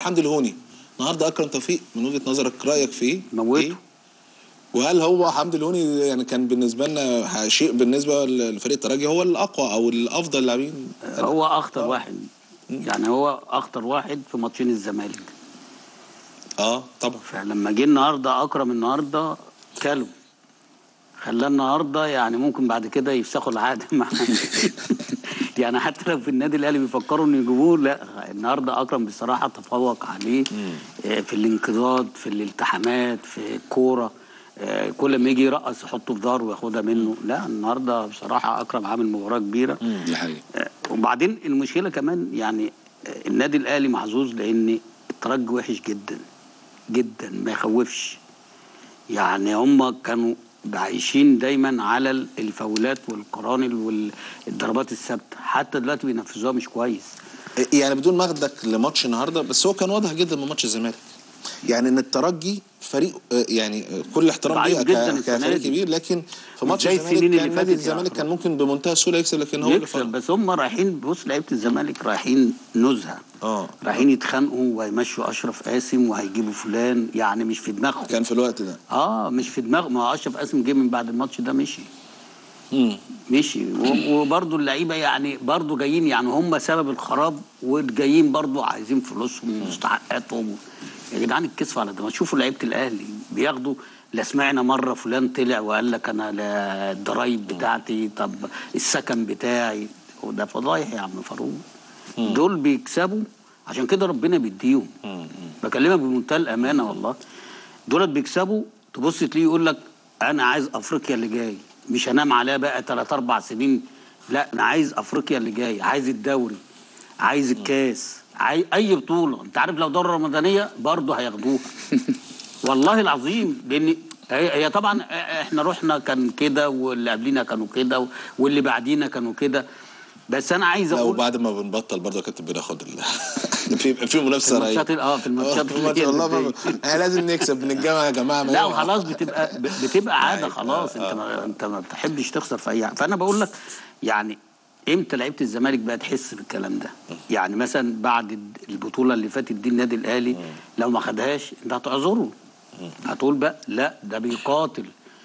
حمدي الهوني النهارده اكرم توفيق من وجهه نظرك رايك فيه موته. إيه؟ وهل هو حمدي الهوني يعني كان بالنسبه لنا شيء بالنسبه لفريق الترجي هو الاقوى او الافضل لاعبين هو اخطر واحد يعني هو اخطر واحد في ماتشين الزمالك اه طبعا فلما جه النهارده اكرم النهارده كلب خلاه النهارده يعني ممكن بعد كده يفسخوا العقد مع يعني حتى لو في النادي الاهلي بيفكروا انه يجيبوه لا النهارده اكرم بصراحه تفوق عليه آه، في الانقضاض في الالتحامات في الكوره آه، كل ما يجي يرقص يحطه في ظهره وياخدها منه لا النهارده بصراحه اكرم عامل مباراه كبيره دي حقيقة آه، وبعدين المشكله كمان يعني آه، النادي الاهلي محظوظ لان الترجي وحش جدا جدا ما يخوفش يعني هم كانوا عايشين دايما على الفاولات والقرانل والضربات الثابته حتى دلوقتي بينفذوها مش كويس يعني بدون ما اخدك لماتش النهارده بس هو كان واضح جدا من ماتش الزمالك يعني ان الترجي فريق آه، يعني آه، كل احترام ضعيف ليه جدا ك- السنة كفريق دي. كبير لكن في مش ماتش زي الزمالك السنين اللي كان نادي فاتت يا الزمالك أكرم. كان ممكن بمنتهى السهوله يكسب لكن هو اللي يكسب فرق. بس هم رايحين بص لعيبه الزمالك رايحين نزهه اه رايحين يتخانقوا وهيمشوا اشرف قاسم وهيجيبوا فلان يعني مش في دماغهم كان في الوقت ده اه مش في دماغ ما هو اشرف قاسم جه من بعد الماتش ده مشي مم. مشي و- وبرضه اللعيبه يعني برضه جايين يعني هم سبب الخراب وجايين برضه عايزين فلوسهم ومستحقاتهم يا جدعان الكسف على ده شوفوا لعيبه الاهلي بياخدوا لا سمعنا مره فلان طلع وقال لك انا لا الضرايب بتاعتي طب السكن بتاعي وده فضايح يا عم فاروق دول بيكسبوا عشان كده ربنا بيديهم بكلمك بمنتهى الامانه والله دولت بيكسبوا تبص تلاقيه يقول لك انا عايز افريقيا اللي جاي مش هنام عليها بقى ثلاث اربع سنين لا انا عايز افريقيا اللي جاي عايز الدوري عايز الكاس عايز اي بطوله انت عارف لو دوره رمضانيه برضه هياخدوها والله العظيم لان هي هي طبعا احنا رحنا كان كده واللي قبلينا كانوا كده واللي بعدينا كانوا كده بس انا عايز لا اقول وبعد ما بنبطل برضه كابتن بناخد ال... في في منافسه في الماتشات ال- اه في الماتشات في الماتش- والله ما- احنا لازم نكسب من الجامعه يا جماعه ما لا ينفع. وخلاص بتبقى ب- بتبقى عاده أيوة. خلاص انت ما انت ما بتحبش تخسر في اي حاجه فانا بقول لك يعني امتى لعيبه الزمالك بقى تحس بالكلام ده يعني مثلا بعد الد- البطوله اللي فاتت دي النادي الاهلي لو ما خدهاش انت هتعذره هتقول بقى لا ده بيقاتل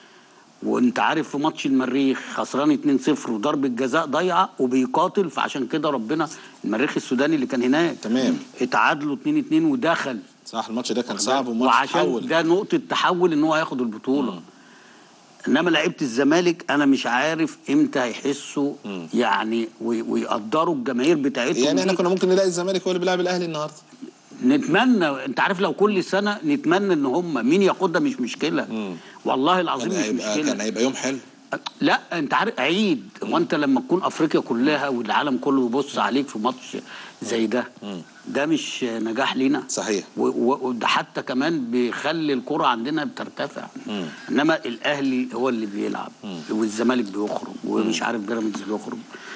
وانت عارف في ماتش المريخ خسران 2-0 وضربه جزاء ضايعه وبيقاتل فعشان كده ربنا المريخ السوداني اللي كان هناك تمام. اتعادلوا 2-2 ودخل صح الماتش ده كان صعب وماتش وعشان حول ده نقطة تحول ان هو هياخد البطولة انما لعيبة الزمالك انا مش عارف امتى هيحسوا يعني وي- ويقدروا الجماهير بتاعتهم يعني احنا دي. كنا ممكن نلاقي الزمالك هو اللي بيلعب الاهلي النهارده نتمنى انت عارف لو كل سنة نتمنى ان هم مين ياخدها مش مشكلة والله العظيم كان مش هيبقى مشكلة كان هيبقى يوم حلو لا انت عارف عيد وانت لما تكون افريقيا كلها والعالم كله يبص عليك في ماتش زي ده ده مش نجاح لينا صحيح. و- و- وده حتى كمان بيخلي الكرة عندنا بترتفع انما الاهلي هو اللي بيلعب والزمالك بيخرج ومش عارف بيراميدز بيخرج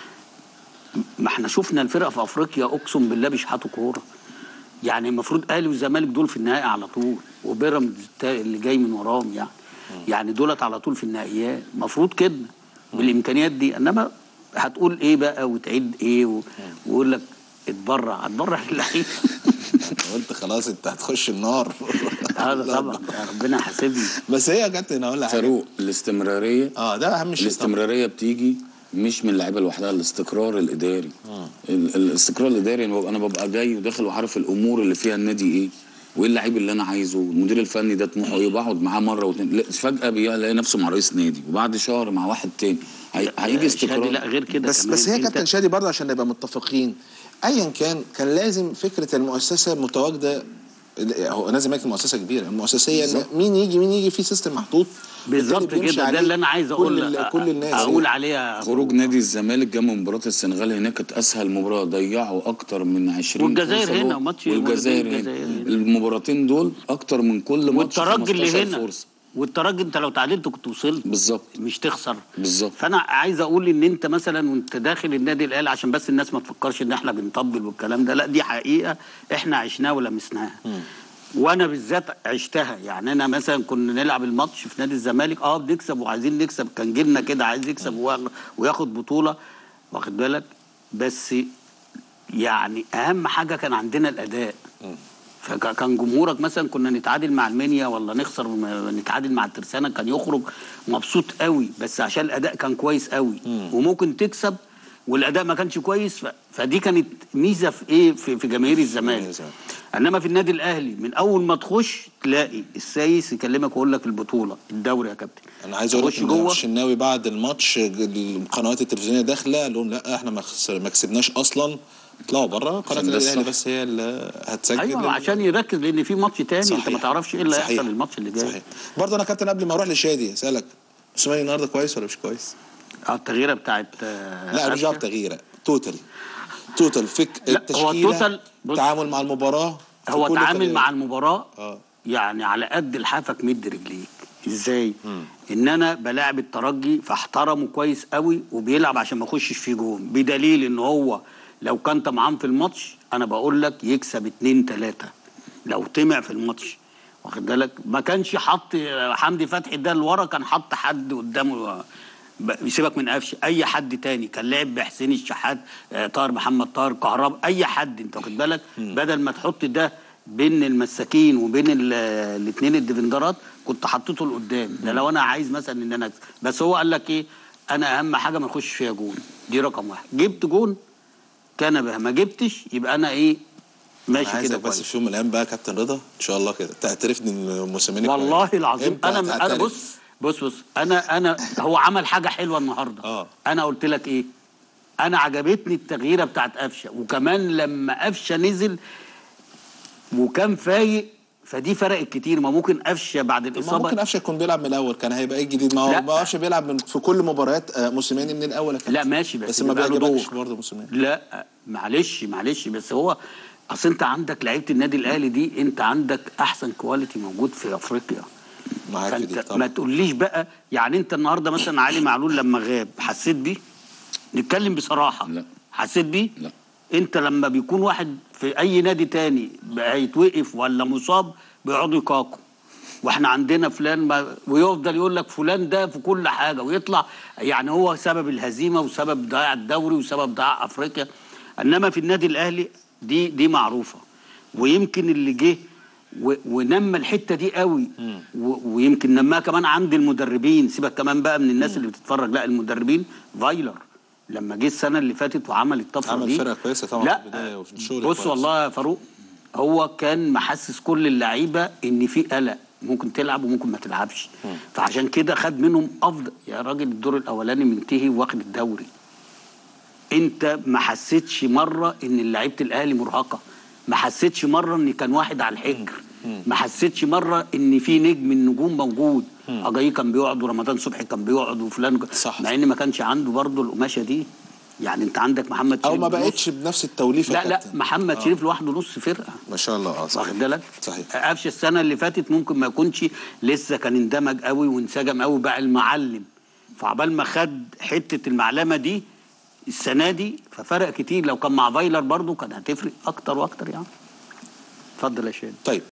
ما احنا شفنا الفرق في افريقيا اقسم بالله بيشحتوا كوره يعني المفروض اهلي والزمالك دول في النهائي على طول وبيراميدز التا- اللي جاي من وراهم يعني يعني دولت على طول في النهائيات المفروض كده بالامكانيات دي انما هتقول ايه بقى وتعيد ايه و- ويقول لك اتبرع هتبرع اللعيبه قلت خلاص انت هتخش النار هذا طبعا ربنا حاسبني بس هي يا كابتن اقول لك حاجه فاروق الاستمراريه اه ده اهم شيء طبعا. الاستمراريه بتيجي مش من اللعيبه لوحدها الاستقرار الاداري ال- الاستقرار الاداري انا ببقى, أنا ببقى جاي وداخل وعارف الامور اللي فيها النادي ايه وايه اللعيب اللي انا عايزه المدير الفني ده طموحه ايه بقعد معاه مره واتنين لا، فجاه بيلاقي نفسه مع رئيس نادي وبعد شهر مع واحد تاني هي- هيجي شادي لا استقرار غير كده بس كمان بس هي انت- كابتن شادي برضه عشان نبقى متفقين ايا كان كان لازم فكره المؤسسه متواجده هو لازم يكون مؤسسه كبيره المؤسسيه إن مين يجي مين يجي في سيستم محطوط بالظبط بالتالي بيمشي كده ده عليه اللي انا عايز اقول كل ال- كل الناس اقول عليها خروج نادي الزمالك جنب مباراه السنغال هناك كانت اسهل مباراه ضيعوا اكتر من 20 والجزائر فرصة هنا له. ماتش والجزائر مرتين هنا الجزائر هنا. المباراتين دول اكتر من كل ماتش والترجي اللي 15 هنا فرصه والترجي انت لو تعادلت كنت وصلت بالظبط مش تخسر بالظبط. فانا عايز اقول ان انت مثلا وانت داخل النادي الاهلي عشان بس الناس ما تفكرش ان احنا بنطبل والكلام ده لا دي حقيقه احنا عشناها ولمسناها وانا بالذات عشتها يعني انا مثلا كنا نلعب الماتش في نادي الزمالك اه بنكسب وعايزين نكسب كان جيلنا كده عايز يكسب وياخد- وياخد بطوله واخد بالك بس يعني اهم حاجه كان عندنا الاداء فكان جمهورك مثلا كنا نتعادل مع المنيا ولا نخسر م- نتعادل مع الترسانه كان يخرج مبسوط قوي بس عشان الاداء كان كويس قوي وممكن تكسب والاداء ما كانش كويس ف... فدي كانت ميزه في ايه في, في جماهير الزمالك الزمالك. انما في النادي الاهلي من اول ما تخش تلاقي السايس يكلمك ويقول لك البطوله الدوري يا كابتن انا عايز اقول لك تخش ان جوه الشناوي بعد الماتش القنوات التلفزيونيه داخله قال لهم لا احنا ما خسر- ما كسبناش اصلا اطلعوا بره قناه عشان ده النادي الاهلي الصح. بس هي اللي هتسجل ايوه عشان يركز لان في ماتش تاني انت صحيح. ما تعرفش ايه اللي صحيح. هيحصل الماتش اللي جاي صحيح برضه انا كابتن قبل ما اروح لشادي اسالك موسيماني النهارده كويس ولا مش كويس؟ اه التغييره بتاعت آه، لا مش دعوه قفشة. بتغييره توتال توتال فك لا، هو التشكيله توتال- بص. التعامل مع المباراه في هو كل تعامل خلال. مع المباراه اه يعني على قد لحافك مد رجليك ازاي ان انا بلاعب الترجي فاحترمه كويس قوي وبيلعب عشان ما يخشش فيه جون بدليل ان هو لو كان طمعان في الماتش انا بقول لك يكسب اتنين تلاتة لو طمع في الماتش واخد بالك ما كانش حط حمدي فتحي ده لورا كان حط حد قدامه ب- يسيبك من قفش اي حد تاني كان لعب بحسين الشحات آه، طاهر محمد طاهر كهربا اي حد انت واخد بالك بدل ما تحط ده بين المساكين وبين الاثنين الديفندرات كنت حطيته لقدام ده لو انا عايز مثلا ان انا أكسب. بس هو قال لك ايه انا اهم حاجه ما يخش فيها جون دي رقم واحد جبت جون كان بها ما جبتش يبقى انا ايه انا ماشي كده عايزك بس كويس في يوم من الايام بقى كابتن رضا ان شاء الله كده تعترفني ان موسيماني والله كويس. العظيم إمتى انا انا هتعترف؟ بص بص بص انا انا هو عمل حاجه حلوه النهارده آه. انا قلت لك ايه انا عجبتني التغييره بتاعت قفشه وكمان لما قفشه نزل وكان فايق فدي فرقت كتير ما ممكن قفشه بعد ما الاصابه ممكن قفشه يكون بيلعب من الاول كان هيبقى ايه الجديد ما هو لا. ما قفشه بيلعب من في كل مباريات آه، موسيماني من الاول يا كابتن. لا ماشي بس بس ما بيبقى له بيعجبكش دور. برضه موسيماني لا معلش معلش بس هو اصل انت عندك لعيبه النادي الاهلي دي انت عندك احسن كواليتي موجود في افريقيا معاك في دي فانت طبعا ما تقوليش بقى يعني انت النهارده مثلا علي معلول لما غاب حسيت بيه نتكلم بصراحه لا. حسيت بيه لا. انت لما بيكون واحد في اي نادي تاني بقى هيتوقف ولا مصاب بيقعدوا يقاقوا واحنا عندنا فلان ما ويفضل يقول لك فلان ده في كل حاجه ويطلع يعني هو سبب الهزيمه وسبب ضياع الدوري وسبب ضياع افريقيا انما في النادي الاهلي دي دي معروفه ويمكن اللي جه و- ونمى الحته دي قوي و- ويمكن نماها كمان عند المدربين سيبك كمان بقى من الناس اللي بتتفرج لا المدربين فايلر لما جه السنه اللي فاتت وعمل الطفره عمل دي فرقة كويسة طبعا لا في البداية وفي الشغل بص كويس. والله يا فاروق هو كان محسس كل اللعيبه ان في قلق ممكن تلعب وممكن ما تلعبش فعشان كده خد منهم افضل يا راجل الدور الاولاني منتهي واخد الدوري انت ما حسيتش مره ان لعيبه الاهلي مرهقه ما حسيتش مره ان كان واحد على الحجر ما حسيتش مره ان في نجم النجوم موجود اجاي كان بيقعد ورمضان صبحي كان بيقعد وفلان صح. مع ان ما كانش عنده برضه القماشه دي يعني انت عندك محمد او شريف ما نص- بقتش بنفس التوليفه يا لا لا كابتن. محمد شريف لوحده نص فرقه ما شاء الله اه صحيح واخد بالك صحيح قفشه السنه اللي فاتت ممكن ما يكونش لسه كان اندمج قوي وانسجم قوي بقى المعلم فعبال ما خد حته المعلمه دي السنه دي ففرق كتير لو كان مع فايلر برضو كان هتفرق اكتر واكتر يعني اتفضل يا شادي طيب